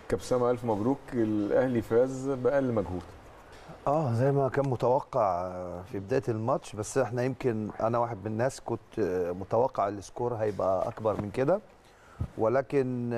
كابتن اسامه الف مبروك الاهلي فاز باقل مجهود اه زي ما كان متوقع في بدايه الماتش بس احنا يمكن انا واحد من الناس كنت متوقع السكور هيبقى اكبر من كده ولكن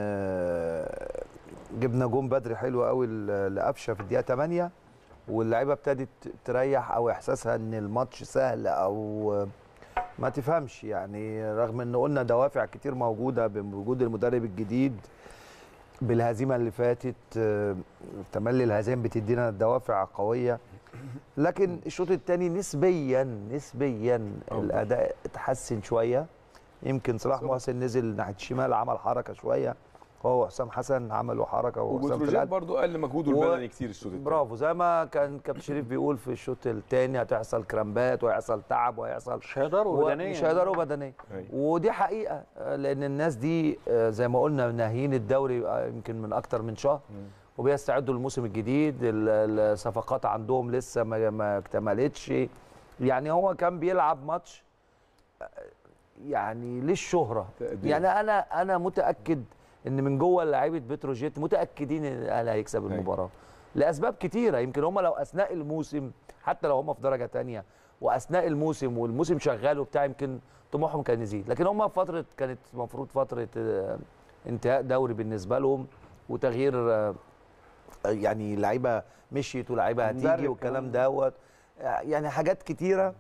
آه، جبنا جون بدري حلو قوي ل- لقفشه في الدقيقه 8 واللعيبه ابتدت تريح او احساسها ان الماتش سهل او ما تفهمش يعني رغم ان قلنا دوافع كتير موجوده بوجود المدرب الجديد بالهزيمه اللي فاتت آه، تملي الهزائم بتدينا دوافع قويه لكن الشوط الثاني نسبيا نسبيا أوضح. الاداء اتحسن شويه يمكن صلاح بالظبط. محسن نزل ناحيه الشمال عمل حركه شويه هو وحسام حسن عملوا حركه وحسام في وبتروجيت القلب برضو اقل مجهوده و- البدني كتير الشوط التاني. برافو زي ما كان كابتن شريف بيقول في الشوط الثاني هتحصل كرامبات وهيحصل تعب وهيحصل مش هيقدروا بدنيا مش هيقدروا بدنيا أيوة. ودي حقيقه آه، لان الناس دي آه، زي ما قلنا ناهيين الدوري آه، يمكن من اكتر من شهر مم. وبيستعدوا للموسم الجديد ال- الصفقات عندهم لسه ما ما اكتملتش يعني هو كان بيلعب ماتش آه، يعني للشهره تقدير. يعني انا انا متاكد ان من جوه لعيبه بتروجيت متاكدين ان الاهلي هيكسب أيوة. المباراه لاسباب كتيره يمكن هم لو اثناء الموسم حتى لو هم في درجه تانية واثناء الموسم والموسم شغال وبتاع يمكن طموحهم كان يزيد لكن هم في فتره كانت المفروض فتره آه، انتهاء دوري بالنسبه لهم وتغيير آه، يعني لعيبه مشيت ولاعيبه هتيجي مدرب والكلام كمان. دوت يعني حاجات كتيره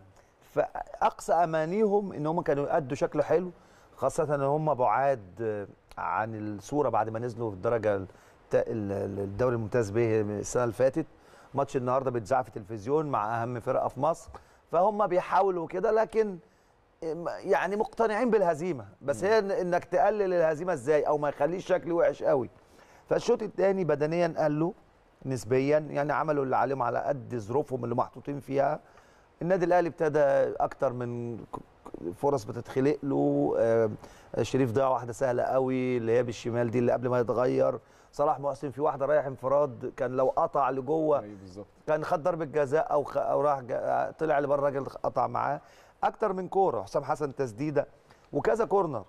فاقصى امانيهم ان هم كانوا يأدوا شكل حلو خاصه ان هم بعاد آه، عن الصوره بعد ما نزلوا في الدرجه الت- ال- ال- الدوري الممتاز به السنه اللي فاتت ماتش النهارده بيتذاع في التلفزيون مع اهم فرقه في مصر فهم بيحاولوا كده لكن يعني مقتنعين بالهزيمه بس هي إن- انك تقلل الهزيمه ازاي او ما يخليش شكل وحش قوي فالشوط الثاني بدنيا قالوا نسبيا يعني عملوا اللي عليهم على قد ظروفهم اللي محطوطين فيها النادي الاهلي ابتدى اكتر من ك- ك- فرص بتتخلق له آه، شريف ضيع واحده سهله قوي اللي هي بالشمال دي اللي قبل ما يتغير صلاح محسن في واحده رايح انفراد كان لو قطع لجوه ايوه بالظبط كان خد ضربه جزاء او خ... او راح جا... طلع لبره الراجل قطع معاه اكتر من كوره حسام حسن تسديده وكذا كورنر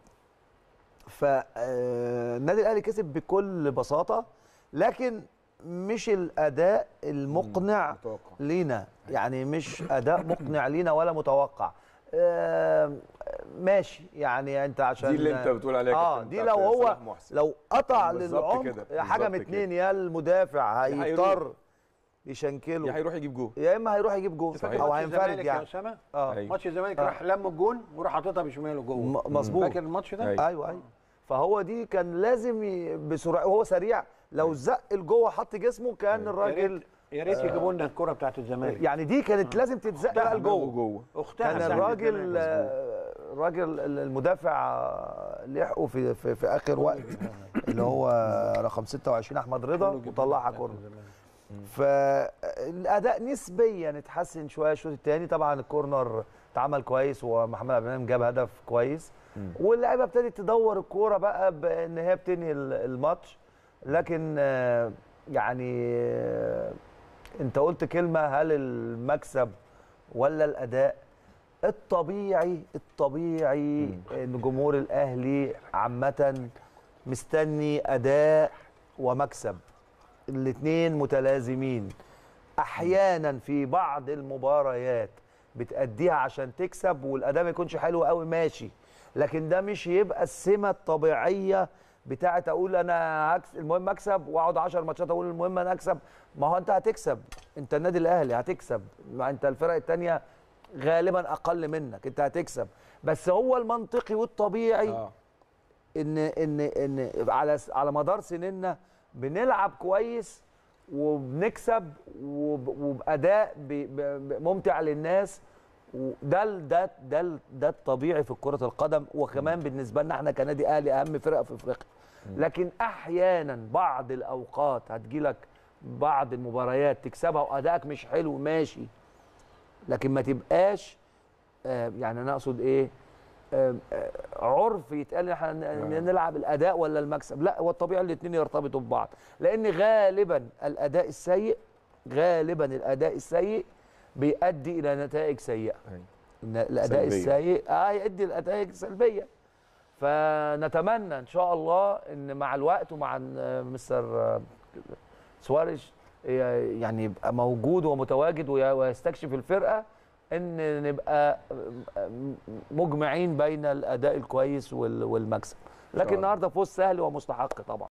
فالنادي الاهلي كسب بكل بساطه لكن مش الاداء المقنع متوقع لينا يعني مش اداء مقنع لينا ولا متوقع آه، ماشي يعني انت عشان دي اللي انت بتقول عليها اه كابتن دي بتاعت لو هو صلاح محسن. لو قطع بالظبط للعمق كده، حاجه من بالظبط اتنين يا المدافع يا هيضطر هيروح. يشنكله يا هيروح يجيب جول يا اما هيروح يجيب جول صحيح. او ماتش هينفرد الزمالك يا يعني اسامه اه أيوة. ماتش الزمالك آه. راح لم الجون وراح حاططها بشماله جوه م- مظبوط فاكر الماتش ده؟ أيوة. ايوه ايوه فهو دي كان لازم ي- بسرعه وهو سريع لو زق لجوه حط جسمه كان يا الراجل ريت يا ريت يجيبوا لنا الكره بتاعت الزمالك يعني دي كانت لازم تتزق بقى لجوه جوه اختها كان ساعة الراجل الزمالك. آه، الراجل المدافع آه، لحقه في في, في اخر وقت اللي هو رقم 26 احمد رضا وطلعها كورنر فالاداء نسبيا اتحسن شويه الشوط الثاني طبعا الكورنر اتعمل كويس ومحمد عبد المنعم جاب هدف كويس واللعيبه ابتدت تدور الكوره بقى بان هي بتنهي ال- الماتش لكن آه، يعني آه، انت قلت كلمه هل المكسب ولا الاداء الطبيعي الطبيعي ان جمهور الاهلي عامه مستني اداء ومكسب الاثنين متلازمين احيانا في بعض المباريات بتأديها عشان تكسب والاداء ما يكونش حلو قوي ماشي لكن ده مش يبقى السمه الطبيعيه بتاعت اقول انا هكس المهم اكسب واقعد 10 ماتشات اقول المهم انا اكسب ما هو انت هتكسب انت النادي الاهلي هتكسب ما انت الفرق الثانيه غالبا اقل منك انت هتكسب بس هو المنطقي والطبيعي اه ان ان ان على على مدار سنيننا بنلعب كويس وبنكسب وب- وباداء ب- ب- ب- ممتع للناس وده ال- ده ده ال- ده الطبيعي في كره القدم وكمان بالنسبه لنا احنا كنادي اهلي اهم فرقه في افريقيا لكن احيانا بعض الاوقات هتجيلك بعض المباريات تكسبها وادائك مش حلو ماشي لكن ما تبقاش آه، يعني انا اقصد ايه آه، آه، عرف يتقال احنا ن- آه. نلعب الاداء ولا المكسب لا هو الطبيعي الاثنين يرتبطوا ببعض لان غالبا الاداء السيء غالبا الاداء السيء بيؤدي الى نتائج سيئه أيوة. إن الاداء سلبية. السيء اه يؤدي لنتائج سلبيه فنتمنى ان شاء الله ان مع الوقت ومع إن مستر سواريش يعني يبقى موجود ومتواجد وي- ويستكشف الفرقه ان نبقى مجمعين بين الاداء الكويس وال- والمكسب لكن الله. النهارده فوز سهل ومستحق طبعا